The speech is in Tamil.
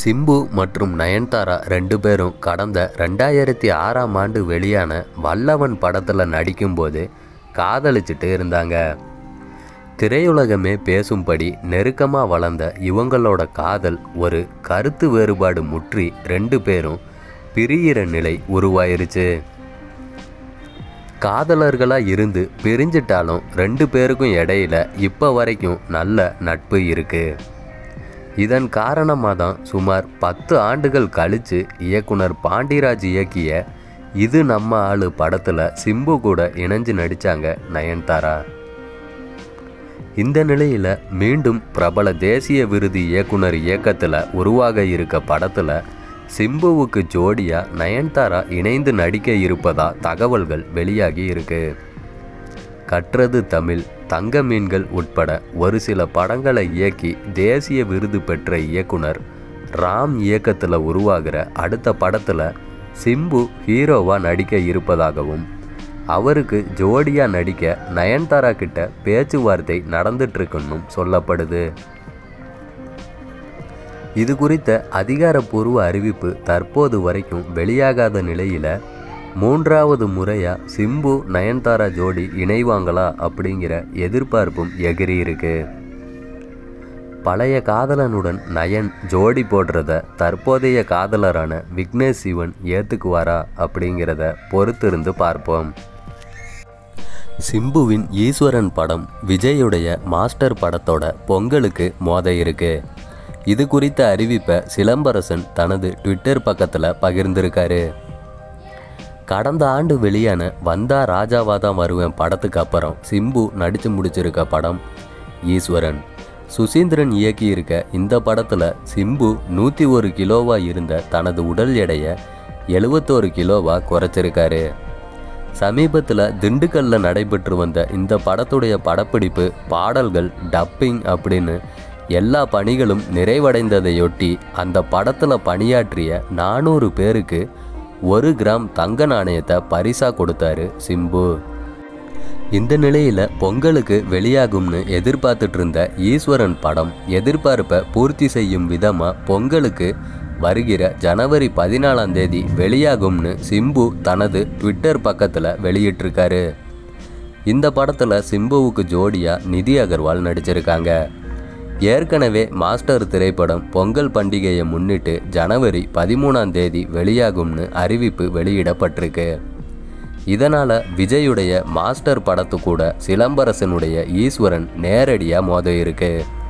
சிம்பு மற்றும் நயன்தாரா ரெண்டு பேரும் கடந்த ரெண்டாயிரத்தி ஆறாம் ஆண்டு வெளியான வல்லவன் படத்தில் நடிக்கும்போது காதலிச்சிட்டு இருந்தாங்க திரையுலகமே பேசும்படி நெருக்கமாக வளர்ந்த இவங்களோட காதல் ஒரு கருத்து வேறுபாடு முற்றி ரெண்டு பேரும் பிரியிற நிலை உருவாயிருச்சு காதலர்களாக இருந்து பிரிஞ்சிட்டாலும் ரெண்டு பேருக்கும் இடையில இப்போ வரைக்கும் நல்ல நட்பு இருக்குது இதன் காரணமாக தான் சுமார் பத்து ஆண்டுகள் கழித்து இயக்குனர் பாண்டிராஜ் இயக்கிய இது நம்ம ஆளு படத்தில் சிம்பு கூட இணைஞ்சு நடித்தாங்க நயன்தாரா இந்த நிலையில் மீண்டும் பிரபல தேசிய விருது இயக்குனர் இயக்கத்தில் உருவாக இருக்க படத்தில் சிம்புவுக்கு ஜோடியாக நயன்தாரா இணைந்து நடிக்க இருப்பதா தகவல்கள் வெளியாகி இருக்கு கற்றது தமிழ் தங்க மீன்கள் உட்பட ஒரு சில படங்களை இயக்கி தேசிய விருது பெற்ற இயக்குனர் ராம் இயக்கத்தில் உருவாகிற அடுத்த படத்தில் சிம்பு ஹீரோவாக நடிக்க இருப்பதாகவும் அவருக்கு ஜோடியாக நடிக்க நயன்தாரா கிட்ட பேச்சுவார்த்தை நடந்துட்டுருக்குன்னும் சொல்லப்படுது இது குறித்த அதிகாரப்பூர்வ அறிவிப்பு தற்போது வரைக்கும் வெளியாகாத நிலையில் மூன்றாவது முறையாக சிம்பு நயன்தாரா ஜோடி இணைவாங்களா அப்படிங்கிற எதிர்பார்ப்பும் எகிரி இருக்கு பழைய காதலனுடன் நயன் ஜோடி போடுறத தற்போதைய காதலரான விக்னேஷ் சிவன் ஏற்றுக்குவாரா அப்படிங்கிறத பொறுத்திருந்து பார்ப்போம் சிம்புவின் ஈஸ்வரன் படம் விஜயுடைய மாஸ்டர் படத்தோட பொங்கலுக்கு மோத இருக்கு இது குறித்த அறிவிப்பை சிலம்பரசன் தனது ட்விட்டர் பக்கத்தில் பகிர்ந்திருக்காரு கடந்த ஆண்டு வெளியான வந்தா ராஜாவா தான் வருவேன் படத்துக்கு அப்புறம் சிம்பு நடித்து முடிச்சிருக்க படம் ஈஸ்வரன் சுசீந்திரன் இயக்கியிருக்க இந்த படத்தில் சிம்பு நூற்றி ஒரு கிலோவா இருந்த தனது உடல் எடையை எழுபத்தோரு கிலோவா குறைச்சிருக்காரு சமீபத்தில் திண்டுக்கல்ல நடைபெற்று வந்த இந்த படத்துடைய படப்பிடிப்பு பாடல்கள் டப்பிங் அப்படின்னு எல்லா பணிகளும் நிறைவடைந்ததையொட்டி அந்த படத்தில் பணியாற்றிய நானூறு பேருக்கு ஒரு கிராம் தங்க நாணயத்தை பரிசா கொடுத்தாரு சிம்பு இந்த நிலையில் பொங்கலுக்கு வெளியாகும்னு எதிர்பார்த்துட்டு இருந்த ஈஸ்வரன் படம் எதிர்பார்ப்பை பூர்த்தி செய்யும் விதமாக பொங்கலுக்கு வருகிற ஜனவரி பதினாலாம் தேதி வெளியாகும்னு சிம்பு தனது ட்விட்டர் பக்கத்தில் வெளியிட்டிருக்காரு இந்த படத்தில் சிம்புவுக்கு ஜோடியாக நிதி அகர்வால் நடிச்சிருக்காங்க ஏற்கனவே மாஸ்டர் திரைப்படம் பொங்கல் பண்டிகையை முன்னிட்டு ஜனவரி பதிமூணாம் தேதி வெளியாகும்னு அறிவிப்பு வெளியிடப்பட்டிருக்கு இதனால் விஜயுடைய மாஸ்டர் படத்து கூட சிலம்பரசனுடைய ஈஸ்வரன் நேரடியாக மோத இருக்கு